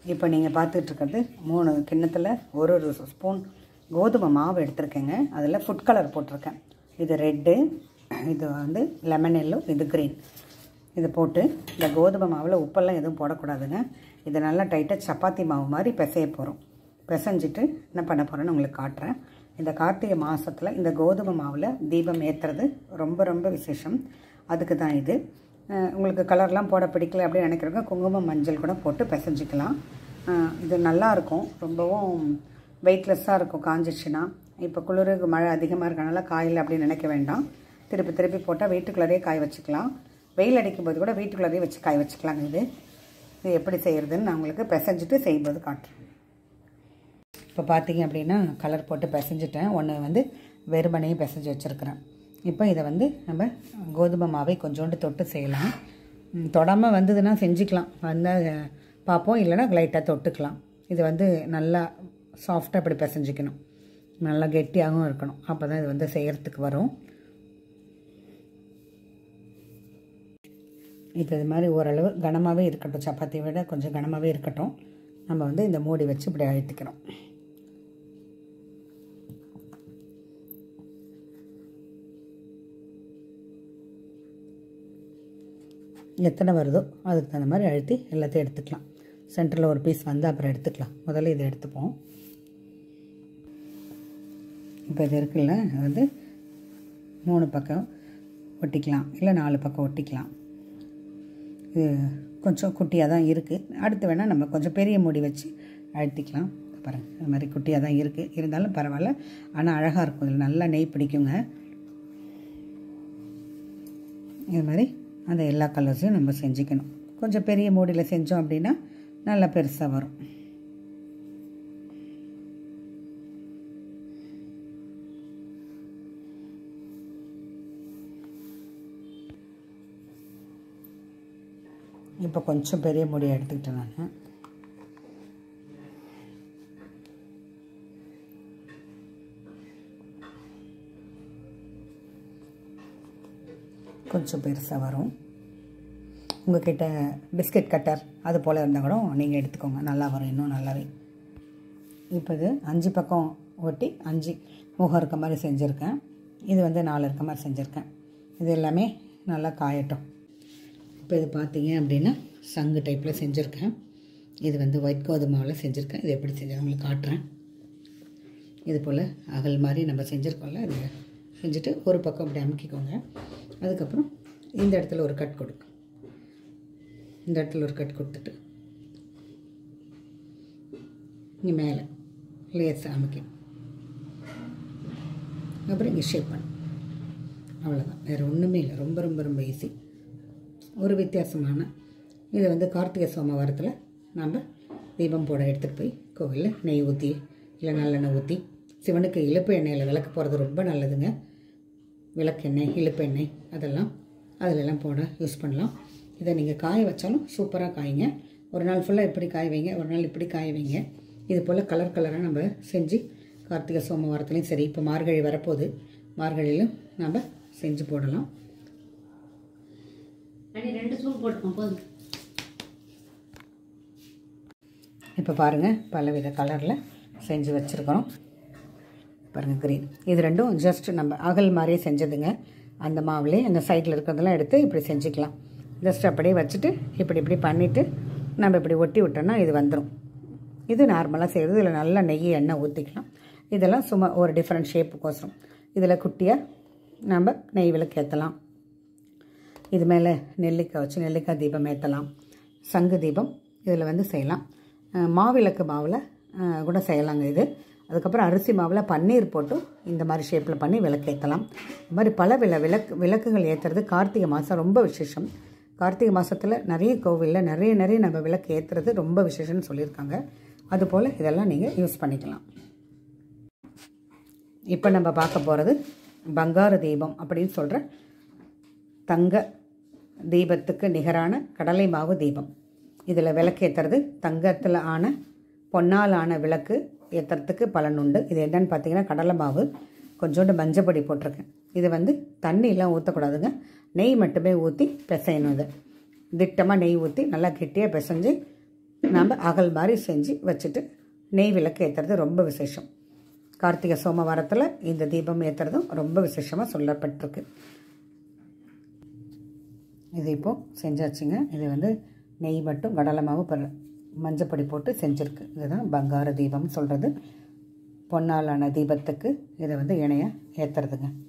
இப்போ நீங்கள் பார்த்துட்ருக்கிறது மூணு கிண்ணத்தில் ஒரு ஒரு ஸ்பூன் கோதுமை மாவு எடுத்திருக்கேங்க அதில் ஃபுட் கலர் போட்டிருக்கேன் இது ரெட்டு இது வந்து லெமன் எல்லோ இது க்ரீன் இது போட்டு இந்த கோதுமை மாவில் உப்பெல்லாம் எதுவும் போடக்கூடாதுங்க இது நல்லா டைட்டாக சப்பாத்தி மாவு மாதிரி பிசைய போகிறோம் பிசைஞ்சிட்டு என்ன பண்ண போகிறேன்னு உங்களுக்கு காட்டுறேன் இந்த கார்த்திகை மாதத்தில் இந்த கோதுமை மாவில் தீபம் ஏற்றுறது ரொம்ப ரொம்ப விசேஷம் அதுக்கு தான் இது அஹ் உங்களுக்கு கலர்லாம் போட பிடிக்கல அப்படின்னு நினைக்கிறவங்க குங்குமம் மஞ்சள் கூட போட்டு பிசைஞ்சிக்கலாம் அஹ் இது நல்லா இருக்கும் ரொம்பவும் வெயிட்லெஸ்ஸாக இருக்கும் காஞ்சிச்சுன்னா இப்போ குளிருக்கு மழை அதிகமாக இருக்கனால காயில் அப்படின்னு நினைக்க வேண்டாம் திருப்பி திருப்பி போட்டால் வீட்டுக்குள்ளேயே காய வச்சுக்கலாம் வெயில் அடிக்கும்போது கூட வீட்டுக்குள்ளேயே வச்சு காய வச்சுக்கலாங்க இது இது எப்படி செய்கிறதுன்னு நான் உங்களுக்கு பிசைஞ்சிட்டு செய்யும்போது காட்டுறேன் இப்போ பார்த்தீங்க அப்படின்னா கலர் போட்டு பிசைஞ்சிட்டேன் ஒன்று வந்து வெறுமனையும் பிசைஞ்சு வச்சுருக்கிறேன் இப்போ இதை வந்து நம்ம கோதுமை மாவை கொஞ்சோண்டு தொட்டு செய்யலாம் ம், தொடாமல் வந்ததுன்னா செஞ்சுக்கலாம் வந்தால் பார்ப்போம் இல்லைன்னா லைட்டாக தொட்டுக்கலாம் இது வந்து நல்லா சாஃப்டாக இப்படி பிசைஞ்சிக்கணும் நல்லா கெட்டியாகவும் இருக்கணும் அப்போ தான் இது வந்து செய்கிறதுக்கு வரும் இப்போ இது மாதிரி ஓரளவு கனமாகவே இருக்கட்டும் சப்பாத்தியை விட கொஞ்சம் கனமாகவே இருக்கட்டும் நம்ம வந்து இந்த மூடி வச்சு இப்படி அழுத்திக்கிறோம் எத்தனை வருதோ அதுக்கு தகுந்த மாதிரி அழுத்தி எல்லாத்தையும் எடுத்துக்கலாம் சென்டரில் ஒரு பீஸ் வந்து அப்புறம் எடுத்துக்கலாம் முதல்ல இதை எடுத்துப்போம் இப்போ இது இருக்குல்ல அது வந்து மூணு பக்கம் ஒட்டிக்கலாம் இல்லை நாலு பக்கம் ஒட்டிக்கலாம் இது கொஞ்சம் குட்டியாக தான் இருக்குது அடுத்து வேணால் நம்ம கொஞ்சம் பெரிய மூடி வச்சு அழுத்திக்கலாம் பாருங்கள் இது மாதிரி குட்டியாக தான் இருக்குது இருந்தாலும் பரவாயில்ல ஆனால் அழகாக இருக்கும் இதில் நல்லா நெய் பிடிக்குங்க இது மாதிரி அந்த எல்லா கலர்ஸையும் நம்ம செஞ்சுக்கணும் கொஞ்சம் பெரிய மூடியில் செஞ்சோம் அப்படின்னா நல்லா பெருசாக வரும் இப்போ கொஞ்சம் பெரிய மூடியை எடுத்துக்கிட்டேன் நான் கொஞ்சம் பெருசாக வரும் உங்ககிட்ட பிஸ்கட் கட்டர் அது போல் இருந்தால் கூட நீங்கள் எடுத்துக்கோங்க நல்லா வரும் இன்னும் நல்லாவே இப்போ இது அஞ்சு பக்கம் ஒட்டி அஞ்சு முகம் இருக்க மாதிரி செஞ்சுருக்கேன் இது வந்து நாலு இருக்க மாதிரி செஞ்சுருக்கேன் இது எல்லாமே நல்லா காயட்டும் இப்போ இது பார்த்தீங்க அப்படின்னா சங்கு டைப்பில் செஞ்சுருக்கேன் இது வந்து ஒயிட் கோதுமாவில் செஞ்சுருக்கேன் இது எப்படி செஞ்சேன் உங்களுக்கு காட்டுறேன் இது போல் அகல் மாதிரி நம்ம செஞ்சுருக்கோம்ல இது செஞ்சுட்டு ஒரு பக்கம் அப்படி அமுக்கிக்கோங்க அதுக்கப்புறம் இந்த இடத்துல ஒரு கட் கொடுக்கும் இந்த இடத்துல ஒரு கட் கொடுத்துட்டு இங்கே மேலே லேஸாக அமுக்கணும் அப்புறம் இங்கே ஷேப் பண்ணு அவ்வளோதான் வேறு ஒன்றுமே இல்லை ரொம்ப ரொம்ப ரொம்ப ஈஸி ஒரு வித்தியாசமான இது வந்து கார்த்திகை சோமவாரத்தில் நம்ம தீபம் போட எடுத்துகிட்டு போய் கோவிலில் நெய் ஊற்றி இல்லை நல்லெண்ணெய் ஊற்றி சிவனுக்கு இழுப்பு எண்ணெயில் விளக்கு போகிறது ரொம்ப நல்லதுங்க விளக்கெண்ணெய் இழுப்பு எண்ணெய் அதெல்லாம் அதிலெல்லாம் போட யூஸ் பண்ணலாம் இதை நீங்கள் காய வச்சாலும் சூப்பராக காய்ங்க ஒரு நாள் ஃபுல்லாக இப்படி காய வைங்க ஒரு நாள் இப்படி காய வைங்க இது போல் கலர் கலராக நம்ம செஞ்சு கார்த்திகை சோமவாரத்துலேயும் சரி இப்போ மார்கழி வரப்போகுது மார்கழியிலும் நம்ம செஞ்சு போடலாம் அடி ரெண்டு ஸ்பூன் போட்டுக்கோங்க போதும் இப்போ பாருங்கள் பலவித கலரில் செஞ்சு வச்சுருக்கிறோம் பாருங்கள் க்ரீன் இது ரெண்டும் ஜஸ்ட் நம்ம அகல் மாதிரியே செஞ்சதுங்க அந்த மாவுலேயே அந்த சைடில் இருக்கிறதெல்லாம் எடுத்து இப்படி செஞ்சுக்கலாம் ஜஸ்ட் அப்படியே வச்சுட்டு இப்படி இப்படி பண்ணிவிட்டு நம்ம இப்படி ஒட்டி விட்டோம்னா இது வந்துடும் இது நார்மலாக செய்கிறது இதில் நல்லா நெய் எண்ணெய் ஊற்றிக்கலாம் இதெல்லாம் சும்மா ஒரு டிஃப்ரெண்ட் ஷேப்புக்கோசரம் இதில் குட்டியாக நம்ம நெய் விளக்கு ஏற்றலாம் இது மேலே நெல்லிக்காய் வச்சு நெல்லிக்காய் தீபம் ஏற்றலாம் சங்கு தீபம் இதில் வந்து செய்யலாம் அஹ் மாவிளக்கு மாவில் அஹ் கூட செய்யலாங்க இது அதுக்கப்புறம் அரிசி மாவில் பன்னீர் போட்டு இந்த மாதிரி ஷேப்பில் பண்ணி விளக்கு ஏற்றலாம் இந்த மாதிரி பல வில விளக்கு விளக்குகள் ஏற்றுறது கார்த்திகை மாதம் ரொம்ப விசேஷம் கார்த்திகை மாதத்தில் நிறைய கோவிலில் நிறைய நிறைய நம்ம விளக்கு ஏற்றுறது ரொம்ப விசேஷம்னு சொல்லியிருக்காங்க அதுபோல் இதெல்லாம் நீங்கள் யூஸ் பண்ணிக்கலாம் இப்போ நம்ம பார்க்க போகிறது பங்காரு தீபம் அப்படின்னு சொல்கிற தங்க தீபத்துக்கு நிகரான கடலை மாவு தீபம் இதில் விளக்கு ஏற்றுறது தங்கத்தில் ஆன பொன்னால் ஆன விளக்கு ஏற்றுறதுக்கு பலன் உண்டு இது என்னன்னு பார்த்தீங்கன்னா கடலை மாவு கொஞ்சோண்டு மஞ்சப்பொடி போட்டிருக்கேன் இது வந்து தண்ணியெலாம் ஊற்றக்கூடாதுங்க நெய் மட்டுமே ஊற்றி பிசையணும் இதை திட்டமாக நெய் ஊற்றி நல்லா கெட்டியாக பிசைஞ்சு நாம் அகல் மாதிரி செஞ்சு வச்சுட்டு நெய் விளக்கு ஏற்றுறது ரொம்ப விசேஷம் கார்த்திகை சோமவாரத்தில் இந்த தீபம் ஏற்றுறதும் ரொம்ப விசேஷமாக சொல்லப்பட்டிருக்கு இது இப்போது செஞ்சாச்சுங்க இது வந்து நெய் மட்டும் கடலை மாவு பர மஞ்சப்பொடி போட்டு செஞ்சுருக்கு இதுதான் பங்கார தீபம்னு சொல்கிறது பொன்னாலான தீபத்துக்கு இதை வந்து இணையாக ஏற்றுறதுங்க